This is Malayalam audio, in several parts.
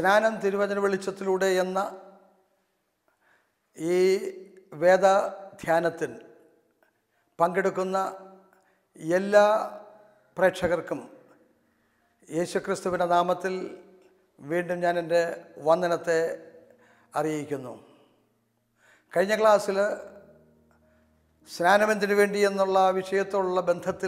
സ്നാനം തിരുവചന വെളിച്ചത്തിലൂടെ എന്ന ഈ വേദ ധ്യാനത്തിൽ പങ്കെടുക്കുന്ന എല്ലാ പ്രേക്ഷകർക്കും യേശുക്രിസ്തുവിൻ്റെ നാമത്തിൽ വീണ്ടും ഞാൻ എൻ്റെ വന്ദനത്തെ അറിയിക്കുന്നു കഴിഞ്ഞ ക്ലാസ്സിൽ സ്നാനമെന്തിനു വേണ്ടി എന്നുള്ള വിഷയത്തോടുള്ള ബന്ധത്തിൽ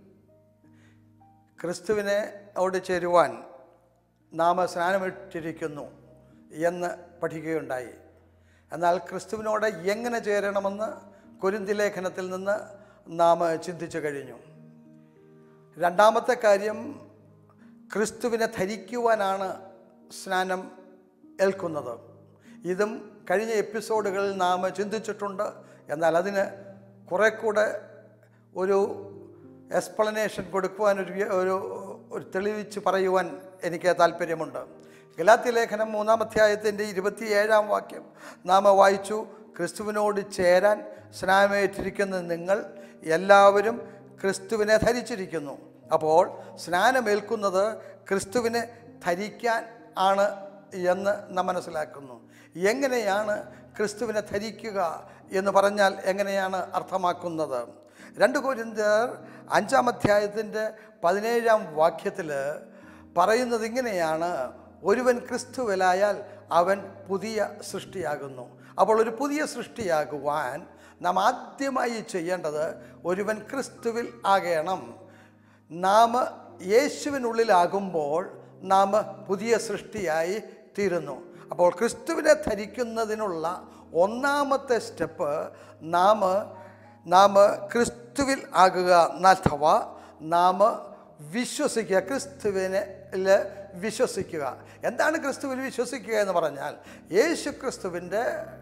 ക്രിസ്തുവിനെ അവിടെ ചേരുവാൻ നാം സ്നാനമിട്ടിരിക്കുന്നു എന്ന് പഠിക്കുകയുണ്ടായി എന്നാൽ ക്രിസ്തുവിനോട് എങ്ങനെ ചേരണമെന്ന് കുരുന്തി ലേഖനത്തിൽ നിന്ന് നാം ചിന്തിച്ചു കഴിഞ്ഞു രണ്ടാമത്തെ കാര്യം ക്രിസ്തുവിനെ ധരിക്കുവാനാണ് സ്നാനം ഏൽക്കുന്നത് ഇതും കഴിഞ്ഞ എപ്പിസോഡുകളിൽ നാം ചിന്തിച്ചിട്ടുണ്ട് എന്നാൽ അതിന് കുറെ കൂടെ ഒരു എക്സ്പ്ലനേഷൻ കൊടുക്കുവാൻ ഒരു വ്യ- ഒരു ഒരു തെളിവിച്ച് പറയുവാൻ എനിക്ക് താല്പര്യമുണ്ട് ഗലാത്തി ലേഖനം മൂന്നാം അധ്യായത്തിൻ്റെ ഇരുപത്തിയേഴാം വാക്യം നാം വായിച്ചു ക്രിസ്തുവിനോട് ചേരാൻ സ്നാനമേറ്റിരിക്കുന്ന നിങ്ങൾ എല്ലാവരും ക്രിസ്തുവിനെ ധരിച്ചിരിക്കുന്നു അപ്പോൾ സ്നാനമേൽക്കുന്നത് ക്രിസ്തുവിനെ ധരിക്കാൻ ആണ് എന്ന് നാം മനസ്സിലാക്കുന്നു എങ്ങനെയാണ് ക്രിസ്തുവിനെ ധരിക്കുക എന്ന് പറഞ്ഞാൽ എങ്ങനെയാണ് അർത്ഥമാക്കുന്നത് രണ്ട് കോരിന്തർ അഞ്ചാം അധ്യായത്തിൻ്റെ പതിനേഴാം വാക്യത്തിൽ പറയുന്നത് ഇങ്ങനെയാണ് ഒരുവൻ ക്രിസ്തുവിലായാൽ അവൻ പുതിയ സൃഷ്ടിയാകുന്നു അപ്പോൾ ഒരു പുതിയ സൃഷ്ടിയാകുവാൻ നാം ആദ്യമായി ചെയ്യേണ്ടത് ഒരുവൻ ക്രിസ്തുവിൽ ആകണം നാം യേശുവിനുള്ളിലാകുമ്പോൾ നാം പുതിയ സൃഷ്ടിയായി തീരുന്നു അപ്പോൾ ക്രിസ്തുവിനെ ധരിക്കുന്നതിനുള്ള ഒന്നാമത്തെ സ്റ്റെപ്പ് നാം നാം ക്രിസ്തുവിൽ ആകുക അഥവാ നാം വിശ്വസിക്കുക ക്രിസ്തുവിനെ വിശ്വസിക്കുക എന്താണ് ക്രിസ്തുവിൽ വിശ്വസിക്കുക എന്ന് പറഞ്ഞാൽ യേശു ക്രിസ്തുവിൻ്റെ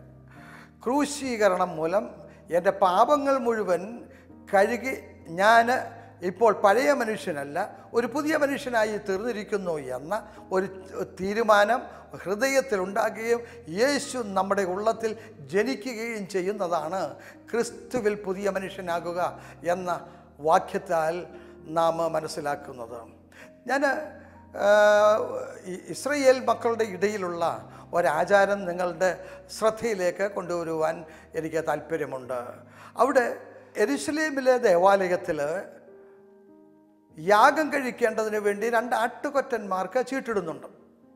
ക്രൂശീകരണം മൂലം എൻ്റെ പാപങ്ങൾ മുഴുവൻ കഴുകി ഞാൻ ഇപ്പോൾ പഴയ മനുഷ്യനല്ല ഒരു പുതിയ മനുഷ്യനായി തീർന്നിരിക്കുന്നു എന്ന ഒരു തീരുമാനം ഹൃദയത്തിൽ ഉണ്ടാകുകയും യേശു നമ്മുടെ ഉള്ളത്തിൽ ജനിക്കുകയും ചെയ്യുന്നതാണ് ക്രിസ്തുവിൽ പുതിയ മനുഷ്യനാകുക എന്ന വാക്യത്താൽ നാം മനസ്സിലാക്കുന്നത് ഞാൻ ഇസ്രയേൽ മക്കളുടെ ഇടയിലുള്ള ഒരാചാരം നിങ്ങളുടെ ശ്രദ്ധയിലേക്ക് കൊണ്ടുവരുവാൻ എനിക്ക് താല്പര്യമുണ്ട് അവിടെ എരുസലേമിലെ ദേവാലയത്തിൽ യാഗം കഴിക്കേണ്ടതിന് വേണ്ടി രണ്ട് ആട്ടുകൊറ്റന്മാർക്ക് ചീട്ടിടുന്നുണ്ട്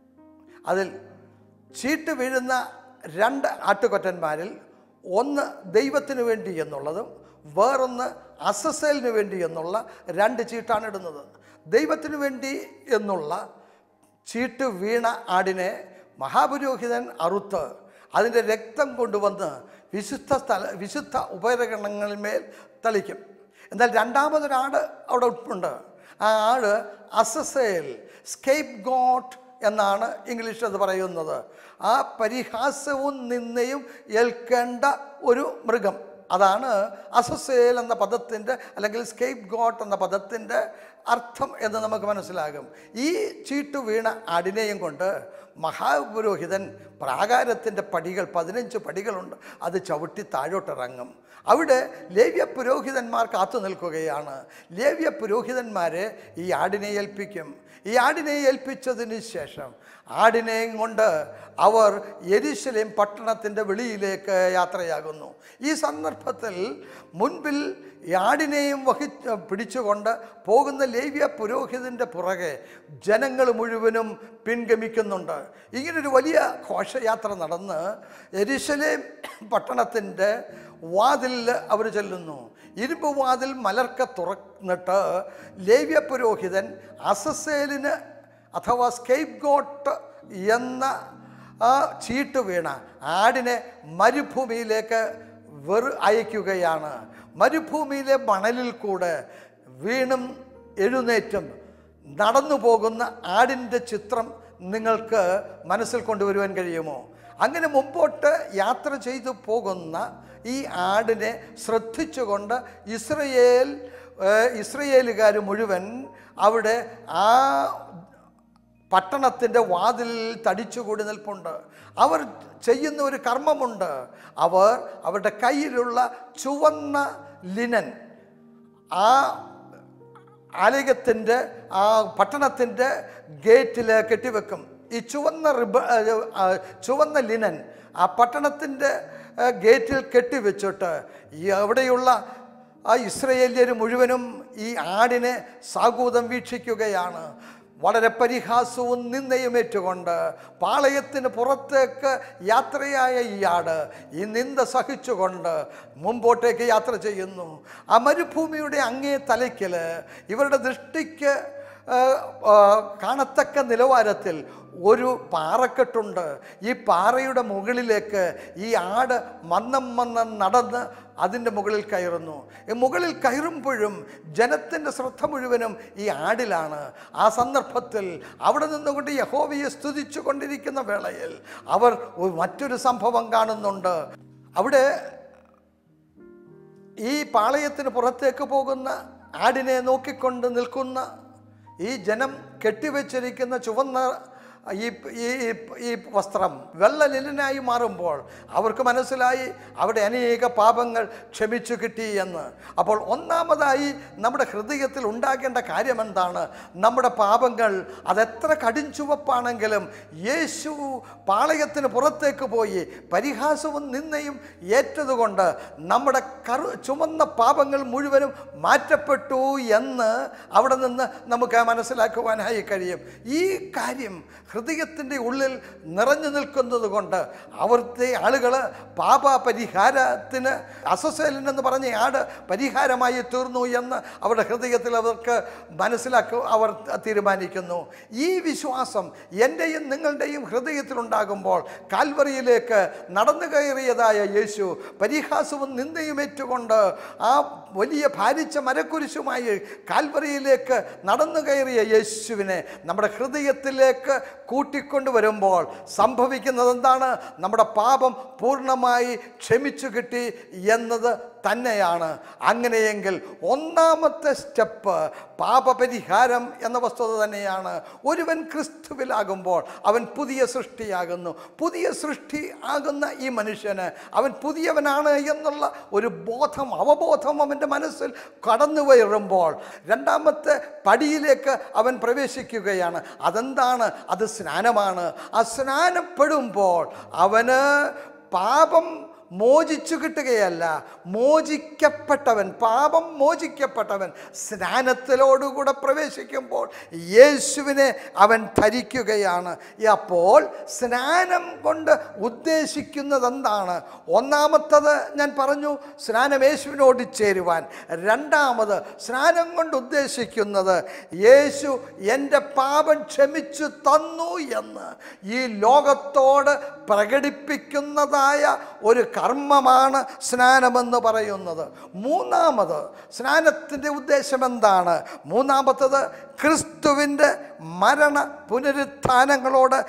അതിൽ ചീട്ട് വീഴുന്ന രണ്ട് ആട്ടുകൊറ്റന്മാരിൽ ഒന്ന് ദൈവത്തിന് വേണ്ടി എന്നുള്ളതും വേറൊന്ന് അസസേലിന് വേണ്ടി എന്നുള്ള രണ്ട് ചീട്ടാണ് ഇടുന്നത് ദൈവത്തിന് വേണ്ടി എന്നുള്ള ചീട്ട് വീണ ആടിനെ മഹാപുരോഹിതൻ അറുത്ത് അതിൻ്റെ രക്തം കൊണ്ടുവന്ന് വിശുദ്ധ സ്ഥല വിശുദ്ധ ഉപകരണങ്ങളിന്മേൽ തളിക്കും എന്നാൽ രണ്ടാമതൊരാട് അവിടെ ഉണ്ട് ആ ആട് അസസേൽ സ്കേപ്പ് ഗോട്ട് എന്നാണ് ഇംഗ്ലീഷിൽ അത് പറയുന്നത് ആ പരിഹാസവും നിന്നയും ഏൽക്കേണ്ട ഒരു മൃഗം അതാണ് അസസേൽ എന്ന പദത്തിൻ്റെ അല്ലെങ്കിൽ സ്കേപ്പ് ഗോട്ട് എന്ന പദത്തിൻ്റെ അർത്ഥം എന്ന് നമുക്ക് മനസ്സിലാകും ഈ ചീട്ടു വീണ ആടിനെയും കൊണ്ട് മഹാപുരോഹിതൻ പ്രാകാരത്തിൻ്റെ പടികൾ പതിനഞ്ച് പടികളുണ്ട് അത് ചവിട്ടി താഴോട്ടിറങ്ങും അവിടെ ലേവ്യ പുരോഹിതന്മാർ കാത്തു നിൽക്കുകയാണ് ലേവ്യ പുരോഹിതന്മാരെ ഈ ആടിനെ ഏൽപ്പിക്കും ഈ ആടിനെ ഏൽപ്പിച്ചതിന് ശേഷം ആടിനെയും കൊണ്ട് അവർ യെരുശലേം പട്ടണത്തിൻ്റെ വെളിയിലേക്ക് യാത്രയാകുന്നു ഈ സന്ദർഭത്തിൽ മുൻപിൽ ഈ ആടിനെയും വഹി പിടിച്ചുകൊണ്ട് പോകുന്ന ലേവ്യ പുരോഹിതൻ്റെ പുറകെ ജനങ്ങൾ മുഴുവനും പിൻഗമിക്കുന്നുണ്ട് ഇങ്ങനൊരു വലിയ ഘോഷയാത്ര നടന്ന് എരിശലേം പട്ടണത്തിൻ്റെ വാതിലിൽ അവർ ചെല്ലുന്നു ഇരുമ്പ് വാതിൽ മലർക്ക തുറന്നിട്ട് ലേവ്യ പുരോഹിതൻ അസസേലിന് അഥവാ സ്കേപ്പ് ഗോട്ട് എന്ന ആ ചീട്ട് വീണ ആടിനെ മരുഭൂമിയിലേക്ക് വെറു അയക്കുകയാണ് മരുഭൂമിയിലെ മണലിൽ കൂടെ വീണും എഴുന്നേറ്റും നടന്നു പോകുന്ന ആടിൻ്റെ ചിത്രം നിങ്ങൾക്ക് മനസ്സിൽ കൊണ്ടുവരുവാൻ കഴിയുമോ അങ്ങനെ മുമ്പോട്ട് യാത്ര ചെയ്തു പോകുന്ന ഈ ആടിനെ ശ്രദ്ധിച്ചുകൊണ്ട് ഇസ്രയേൽ ഇസ്രയേലുകാർ മുഴുവൻ അവിടെ ആ പട്ടണത്തിൻ്റെ വാതിലിൽ തടിച്ചുകൂടി നിൽപ്പുണ്ട് അവർ ചെയ്യുന്ന ഒരു കർമ്മമുണ്ട് അവർ അവരുടെ കയ്യിലുള്ള ചുവന്ന ലിനൻ ആ ആലയത്തിൻ്റെ ആ പട്ടണത്തിൻ്റെ ഗേറ്റിൽ കെട്ടിവെക്കും ഈ ചുവന്ന റിബ ആ, ആ, ചുവന്ന ലിനൻ ആ പട്ടണത്തിൻ്റെ ആ, ഗേറ്റിൽ കെട്ടിവെച്ചിട്ട് ഈ അവിടെയുള്ള ആ ഇസ്രയേല്യർ മുഴുവനും ഈ ആടിനെ സാഗൂതം വീക്ഷിക്കുകയാണ് വളരെ പരിഹാസവും നിന്ദയും ഏറ്റുകൊണ്ട് പാളയത്തിന് പുറത്തേക്ക് യാത്രയായ ഈ ആട് ഈ നിന്ദ സഹിച്ചുകൊണ്ട് മുമ്പോട്ടേക്ക് യാത്ര ചെയ്യുന്നു ആ മരുഭൂമിയുടെ അങ്ങേ തലയ്ക്കൽ ഇവരുടെ ദൃഷ്ടിക്ക് ആ, ആ, കാണത്തക്ക നിലവാരത്തിൽ ഒരു പാറക്കെട്ടുണ്ട് ഈ പാറയുടെ മുകളിലേക്ക് ഈ ആട് മന്നം മന്നം നടന്ന് അതിൻ്റെ മുകളിൽ കയറുന്നു ഈ മുകളിൽ കയറുമ്പോഴും ജനത്തിൻ്റെ ശ്രദ്ധ മുഴുവനും ഈ ആടിലാണ് ആ സന്ദർഭത്തിൽ അവിടെ നിന്നുകൊണ്ട് യഹോവയെ സ്തുതിച്ചു കൊണ്ടിരിക്കുന്ന വേളയിൽ അവർ ഒരു മറ്റൊരു സംഭവം കാണുന്നുണ്ട് അവിടെ ഈ പാളയത്തിന് പുറത്തേക്ക് പോകുന്ന ആടിനെ നോക്കിക്കൊണ്ട് നിൽക്കുന്ന ഈ ജനം കെട്ടിവെച്ചിരിക്കുന്ന ചുവന്ന ഈ ഈ ഈ വസ്ത്രം വെള്ള ലിനനായി മാറുമ്പോൾ അവർക്ക് മനസ്സിലായി അവിടെ അനേക പാപങ്ങൾ ക്ഷമിച്ചു കിട്ടി എന്ന് അപ്പോൾ ഒന്നാമതായി നമ്മുടെ ഹൃദയത്തിൽ ഉണ്ടാകേണ്ട കാര്യം എന്താണ് നമ്മുടെ പാപങ്ങൾ അതെത്ര കടിഞ്ചുവപ്പാണെങ്കിലും യേശു പാളയത്തിന് പുറത്തേക്ക് പോയി പരിഹാസവും നിന്നയും ഏറ്റതുകൊണ്ട് നമ്മുടെ കറു ചുമന്ന പാപങ്ങൾ മുഴുവനും മാറ്റപ്പെട്ടു എന്ന് അവിടെ നിന്ന് നമുക്ക് മനസ്സിലാക്കുവാനായി കഴിയും ഈ കാര്യം ഹൃദയത്തിൻ്റെ ഉള്ളിൽ നിറഞ്ഞു നിൽക്കുന്നത് കൊണ്ട് അവിടുത്തെ ആളുകൾ പാപ പരിഹാരത്തിന് അസസേലൻ എന്ന് പറഞ്ഞ ആട് പരിഹാരമായി തീർന്നു എന്ന് അവരുടെ ഹൃദയത്തിൽ അവർക്ക് മനസ്സിലാക്കുക അവർ തീരുമാനിക്കുന്നു ഈ വിശ്വാസം എൻ്റെയും നിങ്ങളുടെയും ഹൃദയത്തിലുണ്ടാകുമ്പോൾ കാൽവറിയിലേക്ക് നടന്നു കയറിയതായ യേശു പരിഹാസവും നിന്ദയും ഏറ്റുകൊണ്ട് ആ വലിയ ഭാരിച്ച മരക്കുരിശുമായി കാൽവറിയിലേക്ക് നടന്നു കയറിയ യേശുവിനെ നമ്മുടെ ഹൃദയത്തിലേക്ക് കൂട്ടിക്കൊണ്ട് വരുമ്പോൾ സംഭവിക്കുന്നത് എന്താണ് നമ്മുടെ പാപം പൂർണ്ണമായി ക്ഷമിച്ചു കിട്ടി എന്നത് തന്നെയാണ് അങ്ങനെയെങ്കിൽ ഒന്നാമത്തെ സ്റ്റെപ്പ് പാപപരിഹാരം എന്ന വസ്തുത തന്നെയാണ് ഒരുവൻ ക്രിസ്തുവിലാകുമ്പോൾ അവൻ പുതിയ സൃഷ്ടിയാകുന്നു പുതിയ സൃഷ്ടി ആകുന്ന ഈ മനുഷ്യന് അവൻ പുതിയവനാണ് എന്നുള്ള ഒരു ബോധം അവബോധം അവൻ്റെ മനസ്സിൽ കടന്നു വരുമ്പോൾ രണ്ടാമത്തെ പടിയിലേക്ക് അവൻ പ്രവേശിക്കുകയാണ് അതെന്താണ് അത് സ്നാനമാണ് ആ സ്നാനപ്പെടുമ്പോൾ അവന് പാപം മോചിച്ചു കിട്ടുകയല്ല മോചിക്കപ്പെട്ടവൻ പാപം മോചിക്കപ്പെട്ടവൻ സ്നാനത്തിലോടുകൂടെ പ്രവേശിക്കുമ്പോൾ യേശുവിനെ അവൻ ധരിക്കുകയാണ് അപ്പോൾ സ്നാനം കൊണ്ട് ഉദ്ദേശിക്കുന്നത് എന്താണ് ഒന്നാമത്തത് ഞാൻ പറഞ്ഞു സ്നാനം യേശുവിനോട് ചേരുവാൻ രണ്ടാമത് സ്നാനം കൊണ്ട് ഉദ്ദേശിക്കുന്നത് യേശു എൻ്റെ പാപം ക്ഷമിച്ചു തന്നു എന്ന് ഈ ലോകത്തോട് പ്രകടിപ്പിക്കുന്നതായ ഒരു കർമ്മമാണ് സ്നാനമെന്ന് പറയുന്നത് മൂന്നാമത് സ്നാനത്തിൻ്റെ ഉദ്ദേശം എന്താണ് മൂന്നാമത്തത് ക്രിസ്തുവിൻ്റെ മരണ പുനരുത്ഥാനങ്ങളോട്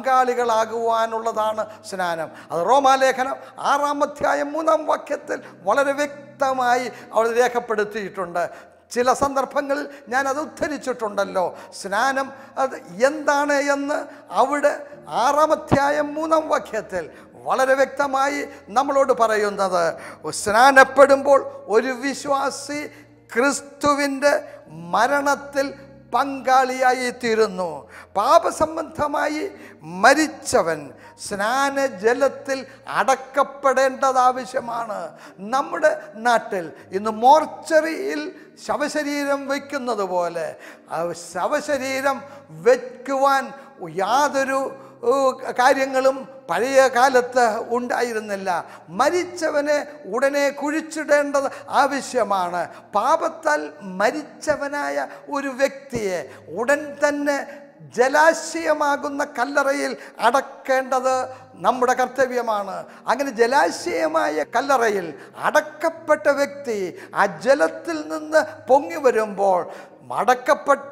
പങ്കാളികളാകുവാനുള്ളതാണ് സ്നാനം അത് റോമാലേഖനം ആറാം അധ്യായം മൂന്നാം വാക്യത്തിൽ വളരെ വ്യക്തമായി അവിടെ രേഖപ്പെടുത്തിയിട്ടുണ്ട് ചില സന്ദർഭങ്ങളിൽ ഞാൻ അത് ഉദ്ധരിച്ചിട്ടുണ്ടല്ലോ സ്നാനം അത് എന്താണ് എന്ന് അവിടെ ആറാമധ്യായം മൂന്നാം വാക്യത്തിൽ വളരെ വ്യക്തമായി നമ്മളോട് പറയുന്നത് സ്നാനപ്പെടുമ്പോൾ ഒരു വിശ്വാസി ക്രിസ്തുവിൻ്റെ മരണത്തിൽ പങ്കാളിയായി തീരുന്നു പാപസംബന്ധമായി മരിച്ചവൻ സ്നാനജലത്തിൽ അടക്കപ്പെടേണ്ടത് ആവശ്യമാണ് നമ്മുടെ നാട്ടിൽ ഇന്ന് മോർച്ചറിയിൽ ശവശരീരം വയ്ക്കുന്നത് പോലെ ആ ശവശരീരം വയ്ക്കുവാൻ യാതൊരു ഏ, കാര്യങ്ങളും പഴയ കാലത്ത് ഉണ്ടായിരുന്നില്ല മരിച്ചവനെ ഉടനെ കുഴിച്ചിടേണ്ടത് ആവശ്യമാണ് പാപത്താൽ മരിച്ചവനായ ഒരു വ്യക്തിയെ ഉടൻ തന്നെ ജലാശയമാകുന്ന കല്ലറയിൽ അടക്കേണ്ടത് നമ്മുടെ കർത്തവ്യമാണ് അങ്ങനെ ജലാശയമായ കല്ലറയിൽ അടക്കപ്പെട്ട വ്യക്തി ആ ജലത്തിൽ നിന്ന് പൊങ്ങി വരുമ്പോൾ മടക്കപ്പെട്ട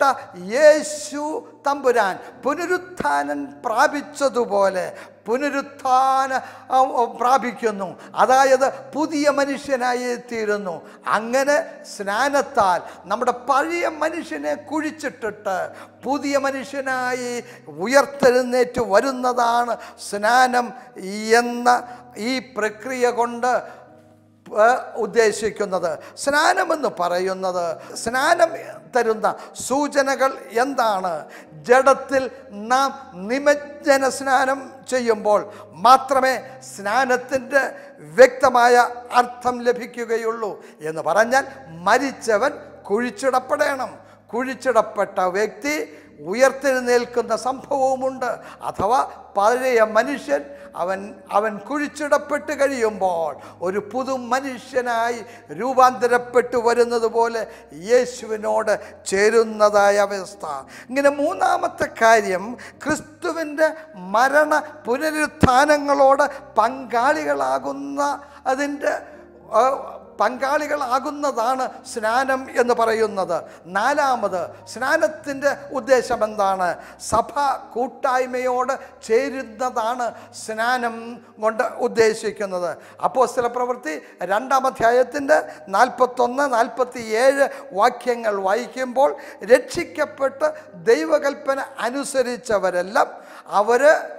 യേശു തമ്പുരാൻ പുനരുത്ഥാനൻ പ്രാപിച്ചതുപോലെ പുനരുത്ഥാന ആ, ആ, പ്രാപിക്കുന്നു അതായത് പുതിയ മനുഷ്യനായി തീരുന്നു അങ്ങനെ സ്നാനത്താൽ നമ്മുടെ പഴയ മനുഷ്യനെ കുഴിച്ചിട്ടിട്ട് പുതിയ മനുഷ്യനായി ഉയർത്തെഴുന്നേറ്റ് വരുന്നതാണ് സ്നാനം എന്ന ഈ പ്രക്രിയ കൊണ്ട് ഏഹ് ഉദ്ദേശിക്കുന്നത് സ്നാനമെന്ന് പറയുന്നത് സ്നാനം തരുന്ന സൂചനകൾ എന്താണ് ജഡത്തിൽ നാം നിമജ്ജന സ്നാനം ചെയ്യുമ്പോൾ മാത്രമേ സ്നാനത്തിൻ്റെ വ്യക്തമായ അർത്ഥം ലഭിക്കുകയുള്ളൂ എന്ന് പറഞ്ഞാൽ മരിച്ചവൻ കുഴിച്ചിടപ്പെടണം കുഴിച്ചിടപ്പെട്ട വ്യക്തി ഉയർത്തെഴുന്നേൽക്കുന്ന സംഭവവുമുണ്ട് അഥവാ പഴയ മനുഷ്യൻ അവൻ അവൻ കുഴിച്ചിടപ്പെട്ട് കഴിയുമ്പോൾ ഒരു പുതു മനുഷ്യനായി രൂപാന്തരപ്പെട്ടു വരുന്നത് പോലെ യേശുവിനോട് ചേരുന്നതായ അവസ്ഥ ഇങ്ങനെ മൂന്നാമത്തെ കാര്യം ക്രിസ്തുവിൻ്റെ മരണ പുനരുത്ഥാനങ്ങളോട് പങ്കാളികളാകുന്ന അതിൻ്റെ ആ, പങ്കാളികളാകുന്നതാണ് സ്നാനം എന്ന് പറയുന്നത് നാലാമത് സ്നാനത്തിൻ്റെ ഉദ്ദേശം എന്താണ് സഭ കൂട്ടായ്മയോട് ചേരുന്നതാണ് സ്നാനം കൊണ്ട് ഉദ്ദേശിക്കുന്നത് അപ്പോസ്തല പ്രവൃത്തി രണ്ടാം അധ്യായത്തിൻ്റെ നാൽപ്പത്തൊന്ന് നാൽപ്പത്തി ഏഴ് വാക്യങ്ങൾ വായിക്കുമ്പോൾ രക്ഷിക്കപ്പെട്ട് ദൈവകൽപ്പന അനുസരിച്ചവരെല്ലാം അവർ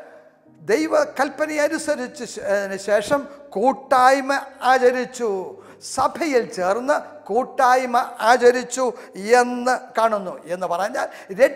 ദൈവകൽപ്പന അനുസരിച്ച് ശേ- ശേഷം കൂട്ടായ്മ ആചരിച്ചു സഭയിൽ ചേർന്ന് കൂട്ടായ്മ ആചരിച്ചു എന്ന് കാണുന്നു എന്ന് പറഞ്ഞാൽ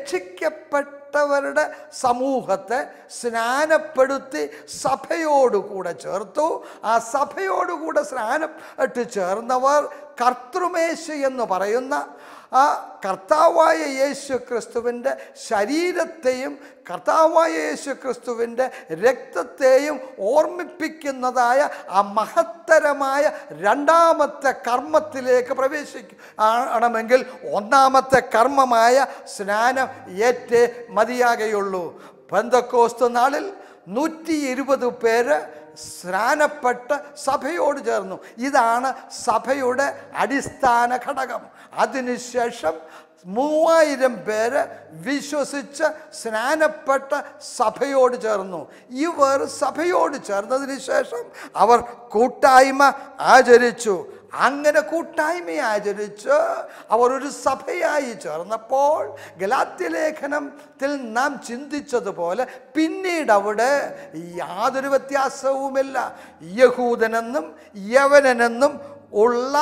രക്ഷിക്കപ്പെട്ടവരുടെ സമൂഹത്തെ സ്നാനപ്പെടുത്തി സഭയോടുകൂടെ ചേർത്തു ആ സഭയോടുകൂടെ സ്നാനം ഇട്ട് ചേർന്നവർ കർത്തൃമേശ് എന്ന് പറയുന്ന ആ കർത്താവായ യേശു ക്രിസ്തുവിൻ്റെ ശരീരത്തെയും കർത്താവായ യേശു ക്രിസ്തുവിൻ്റെ രക്തത്തെയും ഓർമ്മിപ്പിക്കുന്നതായ ആ മഹത്തരമായ രണ്ടാമത്തെ കർമ്മത്തിലേക്ക് പ്രവേശിക്കും ആണെങ്കിൽ ഒന്നാമത്തെ കർമ്മമായ സ്നാനം ഏറ്റേ മതിയാകെയുള്ളൂ പെന്തക്കോസ്തു നാളിൽ നൂറ്റി ഇരുപത് പേര് സ്നാനപ്പെട്ട് സഭയോട് ചേർന്നു ഇതാണ് സഭയുടെ അടിസ്ഥാന ഘടകം അതിനുശേഷം മൂവായിരം പേര് വിശ്വസിച്ച് സ്നാനപ്പെട്ട് സഭയോട് ചേർന്നു ഇവർ സഭയോട് ചേർന്നതിന് ശേഷം അവർ കൂട്ടായ്മ ആചരിച്ചു അങ്ങനെ കൂട്ടായ്മ ആചരിച്ച് അവർ ഒരു സഭയായി ചേർന്നപ്പോൾ ഗലാത്യലേഖനത്തിൽ നാം ചിന്തിച്ചതുപോലെ പിന്നീട് അവിടെ യാതൊരു വ്യത്യാസവുമില്ല യഹൂദനെന്നും യവനനെന്നും ഉള്ള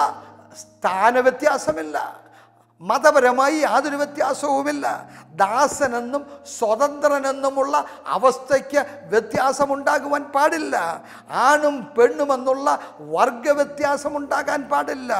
സ്ഥാനവ്യത്യാസമില്ല മതപരമായി യാതൊരു വ്യത്യാസവുമില്ല ദാസനെന്നും സ്വതന്ത്രനെന്നുമുള്ള അവസ്ഥയ്ക്ക് വ്യത്യാസമുണ്ടാകുവാൻ പാടില്ല ആണും പെണ്ണുമെന്നുള്ള വർഗവ്യത്യാസമുണ്ടാകാൻ പാടില്ല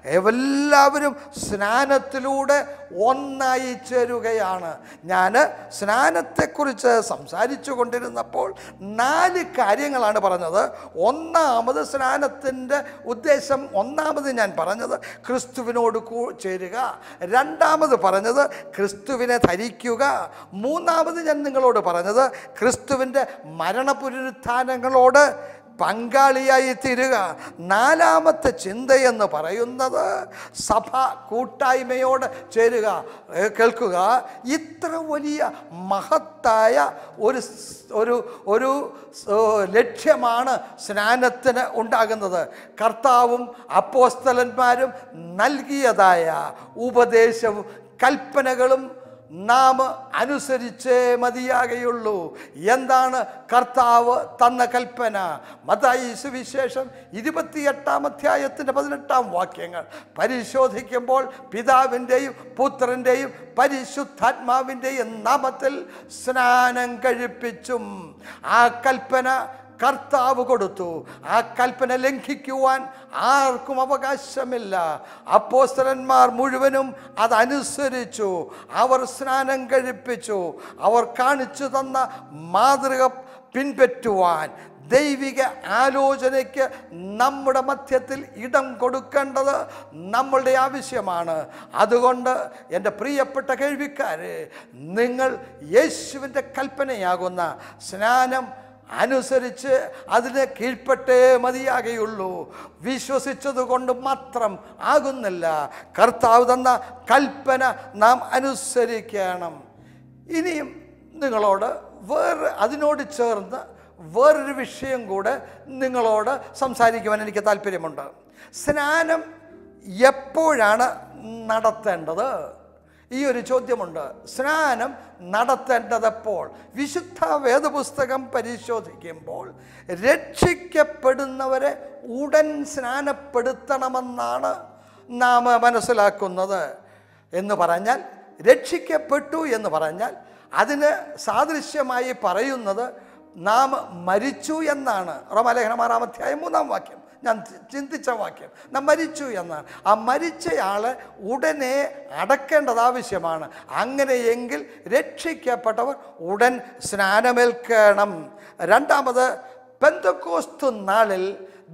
എല്ലാവരും സ്നാനത്തിലൂടെ ഒന്നായി ചേരുകയാണ് ഞാൻ സ്നാനത്തെക്കുറിച്ച് സംസാരിച്ചു കൊണ്ടിരുന്നപ്പോൾ നാല് കാര്യങ്ങളാണ് പറഞ്ഞത് ഒന്നാമത് സ്നാനത്തിൻ്റെ ഉദ്ദേശം ഒന്നാമത് ഞാൻ പറഞ്ഞത് ക്രിസ്തുവിനോട് കൂ ചേരുക രണ്ടാമത് പറഞ്ഞത് ക്രിസ്തുവിനെ ധരിക്കുക മൂന്നാമത് ഞാൻ നിങ്ങളോട് പറഞ്ഞത് ക്രിസ്തുവിൻ്റെ മരണപുനരുത്ഥാനങ്ങളോട് പങ്കാളിയായി തീരുക നാലാമത്തെ ചിന്തയെന്ന് പറയുന്നത് സഭ കൂട്ടായ്മയോട് ചേരുക ഏ, കേൾക്കുക ഇത്ര വലിയ മഹത്തായ ഒരു സ്- ഒരു ഒരു സ്- ലക്ഷ്യമാണ് സ്നാനത്തിന് ഉണ്ടാകുന്നത് കർത്താവും അപ്പോസ്തലന്മാരും നൽകിയതായ ഉപദേശവും കൽപ്പനകളും നാം അനുസരിച്ചേ മതിയാകെയുള്ളൂ എന്താണ് കർത്താവ് തന്ന കൽപ്പന മതായി സുവിശേഷം ഇരുപത്തിയെട്ടാം അധ്യായത്തിൻ്റെ പതിനെട്ടാം വാക്യങ്ങൾ പരിശോധിക്കുമ്പോൾ പിതാവിൻ്റെയും പുത്രൻ്റെയും പരിശുദ്ധാത്മാവിൻ്റെയും നാമത്തിൽ സ്നാനം കഴിപ്പിച്ചും ആ കൽപ്പന കർത്താവ് കൊടുത്തു ആ കൽപ്പന ലംഘിക്കുവാൻ ആർക്കും അവകാശമില്ല അപ്പോസ്തലന്മാർ മുഴുവനും അതനുസരിച്ചു അവർ സ്നാനം കഴിപ്പിച്ചു അവർ കാണിച്ചു തന്ന മാതൃക പിൻപറ്റുവാൻ ദൈവിക ആലോചനയ്ക്ക് നമ്മുടെ മധ്യത്തിൽ ഇടം കൊടുക്കേണ്ടത് നമ്മളുടെ ആവശ്യമാണ് അതുകൊണ്ട് എൻ്റെ പ്രിയപ്പെട്ട കേൾവിക്കാരെ നിങ്ങൾ യേശുവിൻ്റെ കൽപ്പനയാകുന്ന സ്നാനം അനുസരിച്ച് അതിന് കീഴ്പ്പെട്ടേ മതിയാകെയുള്ളൂ വിശ്വസിച്ചത് കൊണ്ട് മാത്രം ആകുന്നില്ല കർത്താവ് തന്ന കൽപ്പന നാം അനുസരിക്കണം ഇനിയും നിങ്ങളോട് വേറെ അതിനോട് ചേർന്ന് വേറൊരു വിഷയം കൂടെ നിങ്ങളോട് സംസാരിക്കുവാൻ എനിക്ക് താല്പര്യമുണ്ട് സ്നാനം എപ്പോഴാണ് നടത്തേണ്ടത് ഈ ഒരു ചോദ്യമുണ്ട് സ്നാനം നടത്തേണ്ടതെപ്പോൾ വിശുദ്ധ വേദപുസ്തകം പരിശോധിക്കുമ്പോൾ രക്ഷിക്കപ്പെടുന്നവരെ ഉടൻ സ്നാനപ്പെടുത്തണമെന്നാണ് നാം മനസ്സിലാക്കുന്നത് എന്ന് പറഞ്ഞാൽ രക്ഷിക്കപ്പെട്ടു എന്ന് പറഞ്ഞാൽ അതിന് സാദൃശ്യമായി പറയുന്നത് നാം മരിച്ചു എന്നാണ് റോമാലേഖനം ആറാം അധ്യായം മൂന്നാം വാക്യം ഞാൻ ചി- ചിന്തിച്ച വാക്യം നാം മരിച്ചു എന്നാണ് ആ മരിച്ചയാളെ ഉടനെ അടക്കേണ്ടത് ആവശ്യമാണ് അങ്ങനെയെങ്കിൽ രക്ഷിക്കപ്പെട്ടവർ ഉടൻ സ്നാനമേൽക്കണം രണ്ടാമത് പെന്തക്കോസ്തു നാളിൽ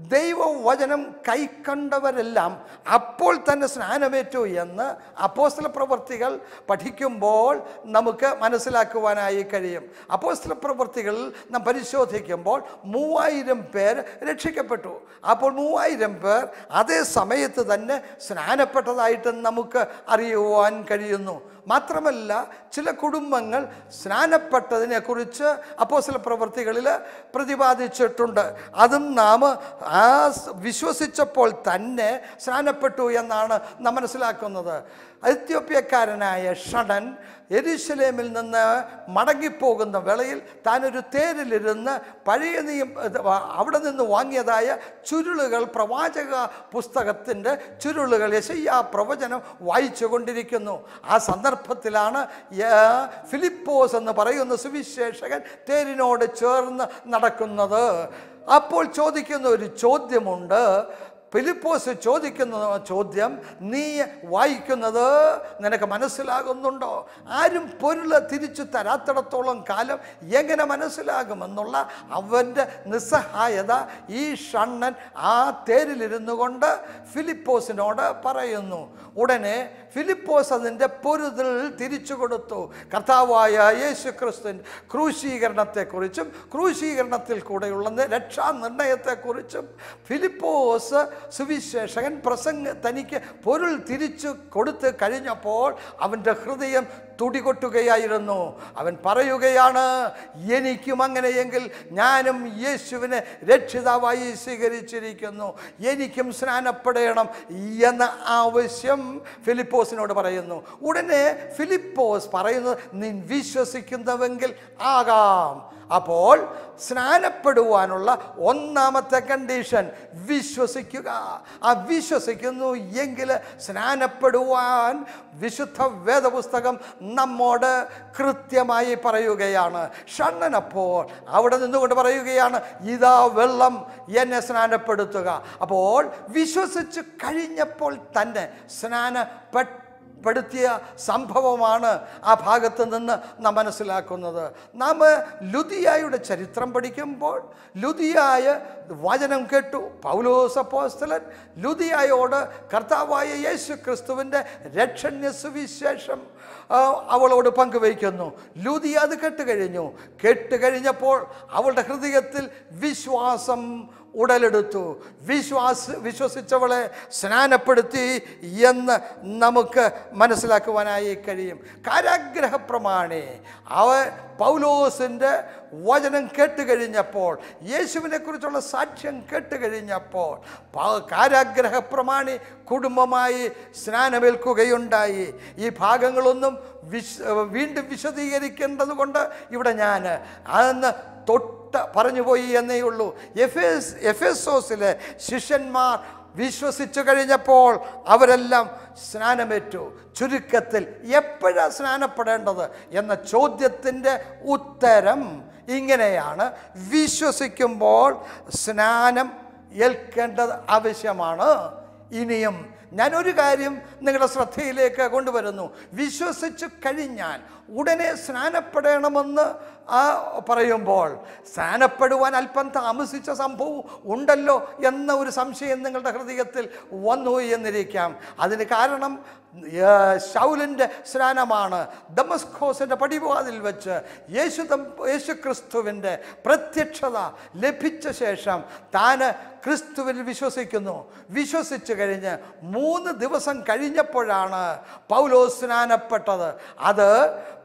ദൈവവചനം കൈക്കണ്ടവരെല്ലാം അപ്പോൾ തന്നെ സ്നാനമേറ്റു എന്ന് അപ്പോസ്തല പ്രവൃത്തികൾ പഠിക്കുമ്പോൾ നമുക്ക് മനസ്സിലാക്കുവാനായി കഴിയും അപ്പോസ്തല പ്രവൃത്തികളിൽ നാം പരിശോധിക്കുമ്പോൾ മൂവായിരം പേർ രക്ഷിക്കപ്പെട്ടു അപ്പോൾ മൂവായിരം പേർ അതേ സമയത്ത് തന്നെ സ്നാനപ്പെട്ടതായിട്ട് നമുക്ക് അറിയുവാൻ കഴിയുന്നു മാത്രമല്ല ചില കുടുംബങ്ങൾ സ്നാനപ്പെട്ടതിനെ കുറിച്ച് അപ്പോസ്തല പ്രവൃത്തികളിൽ പ്രതിപാദിച്ചിട്ടുണ്ട് അതും നാം ആ സ് വിശ്വസിച്ചപ്പോൾ തന്നെ സ്നാനപ്പെട്ടു എന്നാണ് നാം മനസ്സിലാക്കുന്നത് എത്യോപ്യക്കാരനായ ഷഡൻ എരുശലേമിൽ നിന്ന് മടങ്ങിപ്പോകുന്ന വേളയിൽ താനൊരു തേരിലിരുന്ന് പഴയ നിയം ഇത് വ- അവിടെ നിന്ന് വാങ്ങിയതായ ചുരുളുകൾ പ്രവാചക പുസ്തകത്തിൻ്റെ ചുരുളുകൾ യശയ്യ പ്രവചനം വായിച്ചു കൊണ്ടിരിക്കുന്നു ആ സന്ദർഭത്തിലാണ് യ- ഫിലിപ്പോസ് എന്ന് പറയുന്ന സുവിശേഷകൻ തേരിനോട് ചേർന്ന് നടക്കുന്നത് അപ്പോൾ ചോദിക്കുന്ന ഒരു ചോദ്യമുണ്ട് ഫിലിപ്പോസ് ചോദിക്കുന്ന ചോദ്യം നീ വായിക്കുന്നത് നിനക്ക് മനസ്സിലാകുന്നുണ്ടോ ആരും പൊരുൾ തിരിച്ചു തരാത്തിടത്തോളം കാലം എങ്ങനെ മനസ്സിലാകുമെന്നുള്ള അവൻ്റെ നിസ്സഹായത ഈ ഷണ്ണൻ ആ തേരിലിരുന്നു കൊണ്ട് ഫിലിപ്പോസിനോട് പറയുന്നു ഉടനെ ഫിലിപ്പോസ് അതിൻ്റെ പൊരുതിൽ തിരിച്ചു കൊടുത്തു കർത്താവായ യേശു ക്രിസ്തുവിൻ ക്രൂശീകരണത്തെക്കുറിച്ചും ക്രൂശീകരണത്തിൽ കൂടെയുള്ള നി- രക്ഷാനിർണയത്തെക്കുറിച്ചും ഫിലിപ്പോസ് സുവിശേഷകൻ പ്രസംഗ തനിക്ക് പൊരുൾ തിരിച്ചു കൊടുത്ത് കഴിഞ്ഞപ്പോൾ അവൻ്റെ ഹൃദയം തുടികൊട്ടുകയായിരുന്നു അവൻ പറയുകയാണ് എനിക്കും അങ്ങനെയെങ്കിൽ ഞാനും യേശുവിനെ രക്ഷിതാവായി സ്വീകരിച്ചിരിക്കുന്നു എനിക്കും സ്നാനപ്പെടണം എന്ന ആവശ്യം ഫിലിപ്പോസിനോട് പറയുന്നു ഉടനെ ഫിലിപ്പോസ് പറയുന്നത് നീ വിശ്വസിക്കുന്നുവെങ്കിൽ ആകാം അപ്പോൾ സ്നാനപ്പെടുവാനുള്ള ഒന്നാമത്തെ കണ്ടീഷൻ വിശ്വസിക്കുക ആ വിശ്വസിക്കുന്നു എങ്കിൽ സ്നാനപ്പെടുവാൻ വിശുദ്ധ വേദപുസ്തകം നമ്മോട് കൃത്യമായി പറയുകയാണ് ഷണ്ണനപ്പോൾ അവിടെ നിന്നുകൊണ്ട് പറയുകയാണ് ഇതാ വെള്ളം എന്നെ സ്നാനപ്പെടുത്തുക അപ്പോൾ വിശ്വസിച്ച് കഴിഞ്ഞപ്പോൾ തന്നെ സ്നാനപ്പെട്ട പെടുത്തിയ സംഭവമാണ് ആ ഭാഗത്ത് നിന്ന് നാം മനസ്സിലാക്കുന്നത് നാം ലുദിയായുടെ ചരിത്രം പഠിക്കുമ്പോൾ ലുദിയായ വചനം കേട്ടു പൗലോസ് അപ്പോസ്തലൻ ലുദിയായോട് കർത്താവായ യേശു ക്രിസ്തുവിൻ്റെ രക്ഷണ്യ സുവിശേഷം ആ, അവളോട് പങ്കുവയ്ക്കുന്നു ലൂതി അത് കേട്ടുകഴിഞ്ഞു കേട്ടുകഴിഞ്ഞപ്പോൾ അവളുടെ ഹൃദയത്തിൽ വിശ്വാസം ഉടലെടുത്തു വിശ്വാസ വിശ്വസിച്ചവളെ സ്നാനപ്പെടുത്തി എന്ന് നമുക്ക് മനസ്സിലാക്കുവാനായി കഴിയും കാരാഗ്രഹ പ്രമാണി അവ പൗലോസിൻ്റെ വചനം കേട്ടുകഴിഞ്ഞപ്പോൾ യേശുവിനെ കുറിച്ചുള്ള സാക്ഷ്യം കേട്ടുകഴിഞ്ഞപ്പോൾ പ- കാരാഗ്രഹ പ്രമാണി കുടുംബമായി സ്നാനമേൽക്കുകയുണ്ടായി ഈ ഭാഗങ്ങളൊന്നും വിശ് വീണ്ടും വിശദീകരിക്കേണ്ടത് കൊണ്ട് ഇവിടെ ഞാൻ അന്ന് തൊട്ട് പറഞ്ഞുപോയി എന്നേ ഉള്ളൂ എഫേസ് എഫേസോസിലെ ശിഷ്യന്മാർ വിശ്വസിച്ചു കഴിഞ്ഞപ്പോൾ അവരെല്ലാം സ്നാനമേറ്റു ചുരുക്കത്തിൽ എപ്പോഴാണ് സ്നാനപ്പെടേണ്ടത് എന്ന ചോദ്യത്തിൻ്റെ ഉത്തരം ഇങ്ങനെയാണ് വിശ്വസിക്കുമ്പോൾ സ്നാനം ഏൽക്കേണ്ടത് ആവശ്യമാണ് ഇനിയും ഞാനൊരു കാര്യം നിങ്ങളുടെ ശ്രദ്ധയിലേക്ക് കൊണ്ടുവരുന്നു വിശ്വസിച്ചു കഴിഞ്ഞാൽ ഉടനെ സ്നാനപ്പെടണമെന്ന് ആ പറയുമ്പോൾ സ്നാനപ്പെടുവാൻ അല്പം താമസിച്ച സംഭവം ഉണ്ടല്ലോ എന്ന ഒരു സംശയം നിങ്ങളുടെ ഹൃദയത്തിൽ വന്നു എന്നിരിക്കാം അതിന് കാരണം ഏ, ശൗലിൻ്റെ സ്നാനമാണ് ദമസ്കോസിൻ്റെ പടിവാതിൽ വെച്ച് യേശു ദം യേശു ക്രിസ്തുവിൻ്റെ പ്രത്യക്ഷത ലഭിച്ച ശേഷം താൻ ക്രിസ്തുവിൽ വിശ്വസിക്കുന്നു വിശ്വസിച്ചു കഴിഞ്ഞ് മൂന്ന് ദിവസം കഴിഞ്ഞപ്പോഴാണ് പൗലോസ് സ്നാനപ്പെട്ടത് അത്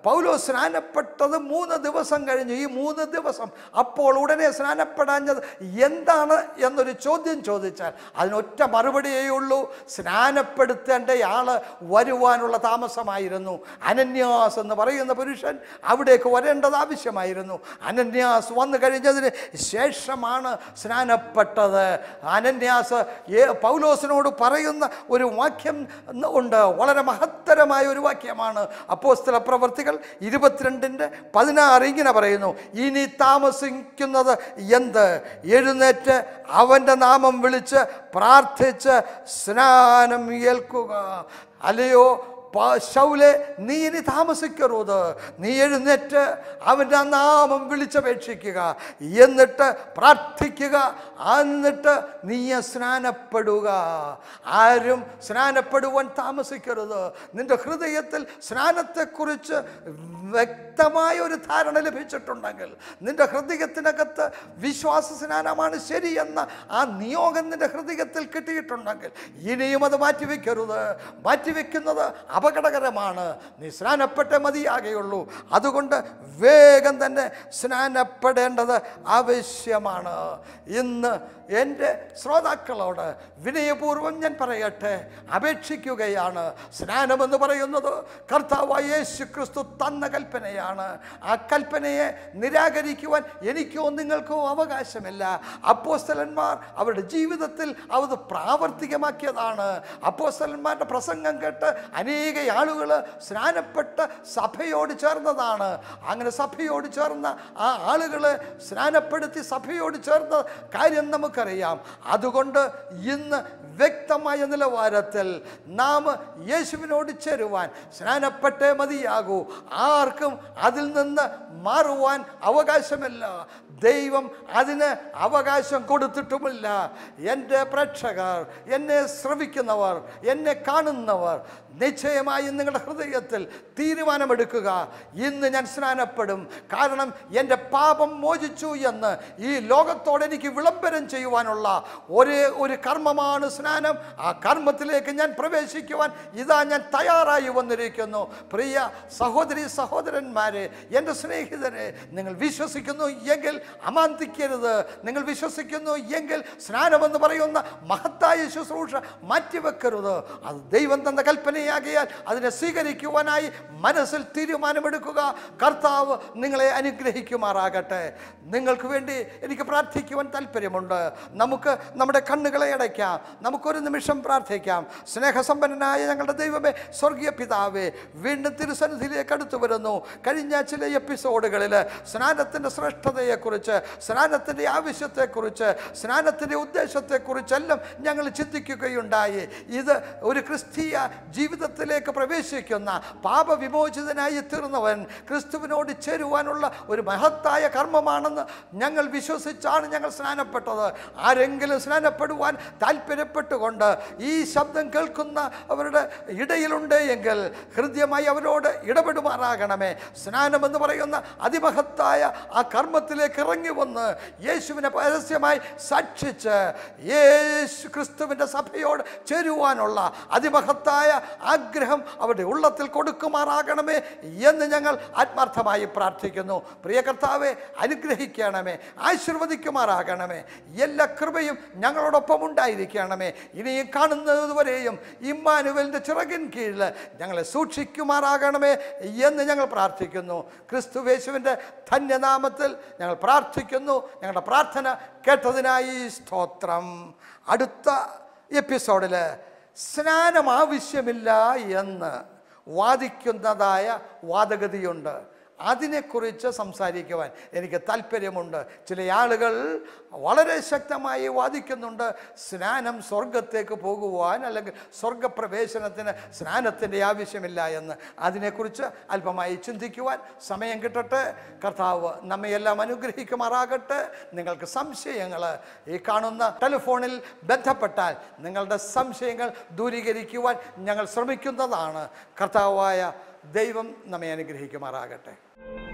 പൗലോ സ്നാനപ്പെട്ടത് മൂന്ന് ദിവസം കഴിഞ്ഞു ഈ മൂന്ന് ദിവസം അപ്പോൾ ഉടനെ സ്നാനപ്പെടാഞ്ഞത് എന്താണ് എന്നൊരു ചോദ്യം ചോദിച്ചാൽ അതിനൊറ്റ മറുപടിയേ ഉള്ളൂ സ്നാനപ്പെടുത്തേണ്ടയാൾ വരുവാനുള്ള താമസമായിരുന്നു അനന്യാസ് എന്ന് പറയുന്ന പുരുഷൻ അവിടേക്ക് വരേണ്ടത് ആവശ്യമായിരുന്നു അനന്യാസ് വന്നു കഴിഞ്ഞതിന് ശേഷമാണ് സ്നാനപ്പെട്ടത് അനന്യാസ് ഏ- പൗലോസിനോട് പറയുന്ന ഒരു വാക്യം ഉണ്ട് വളരെ മഹത്തരമായ ഒരു വാക്യമാണ് അപ്പോസ്തല പ്രവർത്തികൾ ഇരുപത്തിരണ്ടിൻ്റെ പതിനാറ് ഇങ്ങനെ പറയുന്നു ഇനി താമസിക്കുന്നത് എന്ത് എഴുന്നേറ്റ് അവൻ്റെ നാമം വിളിച്ച് പ്രാർത്ഥിച്ച് സ്നാനം ഏൽക്കുക അല്ലയോ പ- ശൗലെ നീ ഇനി താമസിക്കരുത് നീ എഴുന്നേറ്റ് അവൻ്റെ നാമം വിളിച്ചപേക്ഷിക്കുക എന്നിട്ട് പ്രാർത്ഥിക്കുക എന്നിട്ട് നീ സ്നാനപ്പെടുക ആരും സ്നാനപ്പെടുവാൻ താമസിക്കരുത് നിന്റെ ഹൃദയത്തിൽ സ്നാനത്തെക്കുറിച്ച് വ്യക്തമായ ഒരു ധാരണ ലഭിച്ചിട്ടുണ്ടെങ്കിൽ നിന്റെ ഹൃദയത്തിനകത്ത് വിശ്വാസ സ്നാനമാണ് ശരിയെന്ന ആ നിയോഗം നിന്റെ ഹൃദയത്തിൽ കിട്ടിയിട്ടുണ്ടെങ്കിൽ ഇനിയും അത് മാറ്റിവെക്കരുത് മാറ്റിവെക്കുന്നത് അപകടകരമാണ് നീ സ്നാനപ്പെട്ടേ മതിയാകെയുള്ളൂ അതുകൊണ്ട് വേഗം തന്നെ സ്നാനപ്പെടേണ്ടത് ആവശ്യമാണ് ഇന്ന് എൻ്റെ ശ്രോതാക്കളോട് വിനയപൂർവ്വം ഞാൻ പറയട്ടെ അപേക്ഷിക്കുകയാണ് സ്നാനമെന്ന് പറയുന്നത് കർത്താവായ യേശു ക്രിസ്തു തന്ന കൽപ്പനയാണ് ആ കൽപ്പനയെ നിരാകരിക്കുവാൻ എനിക്കോ നിങ്ങൾക്കോ അവകാശമില്ല അപ്പോസ്തലന്മാർ അവരുടെ ജീവിതത്തിൽ അത് പ്രാവർത്തികമാക്കിയതാണ് അപ്പോസ്തലന്മാരുടെ പ്രസംഗം കേട്ട് അനേക ആളുകൾ സ്നാനപ്പെട്ട് സഭയോട് ചേർന്നതാണ് അങ്ങനെ സഭയോട് ചേർന്ന ആ ആളുകളെ സ്നാനപ്പെടുത്തി സഭയോട് ചേർന്ന കാര്യം നമുക്കറിയാം അതുകൊണ്ട് ഇന്ന് വ്യക്തമായ നിലവാരത്തിൽ നാം യേശുവിനോട് ചേരുവാൻ സ്നാനപ്പെട്ടേ മതിയാകൂ ആർക്കും അതിൽ നിന്ന് മാറുവാൻ അവകാശമില്ല ദൈവം അതിന് അവകാശം കൊടുത്തിട്ടുമില്ല എൻ്റെ പ്രേക്ഷകർ എന്നെ ശ്രവിക്കുന്നവർ എന്നെ കാണുന്നവർ നിശ്ചയമായും നിങ്ങളുടെ ഹൃദയത്തിൽ തീരുമാനമെടുക്കുക ഇന്ന് ഞാൻ സ്നാനപ്പെടും കാരണം എൻ്റെ പാപം മോചിച്ചു എന്ന് ഈ ലോകത്തോട് എനിക്ക് വിളംബരം ചെയ്യുവാനുള്ള ഒരേ ഒരു കർമ്മമാണ് സ്നാനം ആ കർമ്മത്തിലേക്ക് ഞാൻ പ്രവേശിക്കുവാൻ ഇതാ ഞാൻ തയ്യാറായി വന്നിരിക്കുന്നു പ്രിയ സഹോദരി സഹോദരന്മാരെ എൻ്റെ സ്നേഹിതരെ നിങ്ങൾ വിശ്വസിക്കുന്നു എങ്കിൽ അമാന്തിക്കരുത് നിങ്ങൾ വിശ്വസിക്കുന്നു എങ്കിൽ സ്നാനമെന്ന് പറയുന്ന മഹത്തായ ശുശ്രൂഷ മാറ്റിവെക്കരുത് അത് ദൈവം തന്ന കൽപ്പനയാകിയാൽ അതിനെ സ്വീകരിക്കുവാനായി മനസ്സിൽ തീരുമാനമെടുക്കുക കർത്താവ് നിങ്ങളെ അനുഗ്രഹിക്കുമാറാകട്ടെ നിങ്ങൾക്ക് വേണ്ടി എനിക്ക് പ്രാർത്ഥിക്കുവാൻ താല്പര്യമുണ്ട് നമുക്ക് നമ്മുടെ കണ്ണുകളെ അടയ്ക്കാം നമുക്കൊരു നിമിഷം പ്രാർത്ഥിക്കാം സ്നേഹസമ്പന്നനായ ഞങ്ങളുടെ ദൈവമേ സ്വർഗീയ പിതാവേ വീണ്ടും തിരുസന്നിധിയിലേക്ക് അടുത്തു വരുന്നു കഴിഞ്ഞ ചില എപ്പിസോഡുകളിൽ സ്നാനത്തിൻ്റെ ശ്രേഷ്ഠതയെക്കുറിച്ച് സ്നാനത്തിൻ്റെ ആവശ്യത്തെക്കുറിച്ച് സ്നാനത്തിൻ്റെ ഉദ്ദേശത്തെക്കുറിച്ചെല്ലാം ഞങ്ങൾ ചിന്തിക്കുകയുണ്ടായി ഇത് ഒരു ക്രിസ്തീയ ജീവിതത്തിലേക്ക് പ്രവേശിക്കുന്ന പാപവിമോചിതനായി തീർന്നവൻ ക്രിസ്തുവിനോട് ചേരുവാനുള്ള ഒരു മഹത്തായ കർമ്മമാണെന്ന് ഞങ്ങൾ വിശ്വസിച്ചാണ് ഞങ്ങൾ സ്നാനപ്പെട്ടത് ആരെങ്കിലും സ്നാനപ്പെടുവാൻ താല്പര്യപ്പെട്ടുകൊണ്ട് ഈ ശബ്ദം കേൾക്കുന്ന അവരുടെ ഇടയിലുണ്ട് എങ്കിൽ ഹൃദ്യമായി അവരോട് ഇടപെടുമാറാകണമേ സ്നാനമെന്ന് പറയുന്ന അതിമഹത്തായ ആ കർമ്മത്തിലേക്ക് ഇറങ്ങി വന്ന് യേശുവിനെ പരസ്യമായി സാക്ഷിച്ച് യേശു ക്രിസ്തുവിൻ്റെ സഭയോട് ചേരുവാനുള്ള അതിമഹത്തായ ആഗ്രഹം അവരുടെ ഉള്ളത്തിൽ കൊടുക്കുമാറാകണമേ എന്ന് ഞങ്ങൾ ആത്മാർത്ഥമായി പ്രാർത്ഥിക്കുന്നു പ്രിയ കർത്താവെ അനുഗ്രഹിക്കണമേ ആശീർവദിക്കുമാറാകണമേ എല്ലാ കൃപയും ഞങ്ങളോടൊപ്പം ഉണ്ടായിരിക്കണമേ ഇനിയും കാണുന്നതുവരെയും ഇമ്മാനുവലിൻ്റെ ചിറകിൻ കീഴിൽ ഞങ്ങളെ സൂക്ഷിക്കുമാറാകണമേ എന്ന് ഞങ്ങൾ പ്രാർത്ഥിക്കുന്നു ക്രിസ്തുവേശുവിൻ്റെ ധന്യനാമത്തിൽ ഞങ്ങൾ പ്രാർത്ഥിക്കുന്നു ഞങ്ങളുടെ പ്രാർത്ഥന കേട്ടതിനായി സ്തോത്രം അടുത്ത എപ്പിസോഡിൽ സ്നാനം ആവശ്യമില്ല എന്ന് വാദിക്കുന്നതായ വാദഗതിയുണ്ട് അതിനെക്കുറിച്ച് സംസാരിക്കുവാൻ എനിക്ക് താല്പര്യമുണ്ട് ചില ആളുകൾ വളരെ ശക്തമായി വാദിക്കുന്നുണ്ട് സ്നാനം സ്വർഗത്തേക്ക് പോകുവാൻ അല്ലെങ്കിൽ സ്വർഗപ്രവേശനത്തിന് സ്നാനത്തിൻ്റെ ആവശ്യമില്ല എന്ന് അതിനെക്കുറിച്ച് അല്പമായി ചിന്തിക്കുവാൻ സമയം കിട്ടട്ടെ കർത്താവ് നമ്മയെല്ലാം അനുഗ്രഹിക്കുമാറാകട്ടെ നിങ്ങൾക്ക് സംശയങ്ങൾ ഈ കാണുന്ന ടെലിഫോണിൽ ബന്ധപ്പെട്ടാൽ നിങ്ങളുടെ സംശയങ്ങൾ ദൂരീകരിക്കുവാൻ ഞങ്ങൾ ശ്രമിക്കുന്നതാണ് കർത്താവായ ദൈവം നമ്മെ അനുഗ്രഹിക്കുമാറാകട്ടെ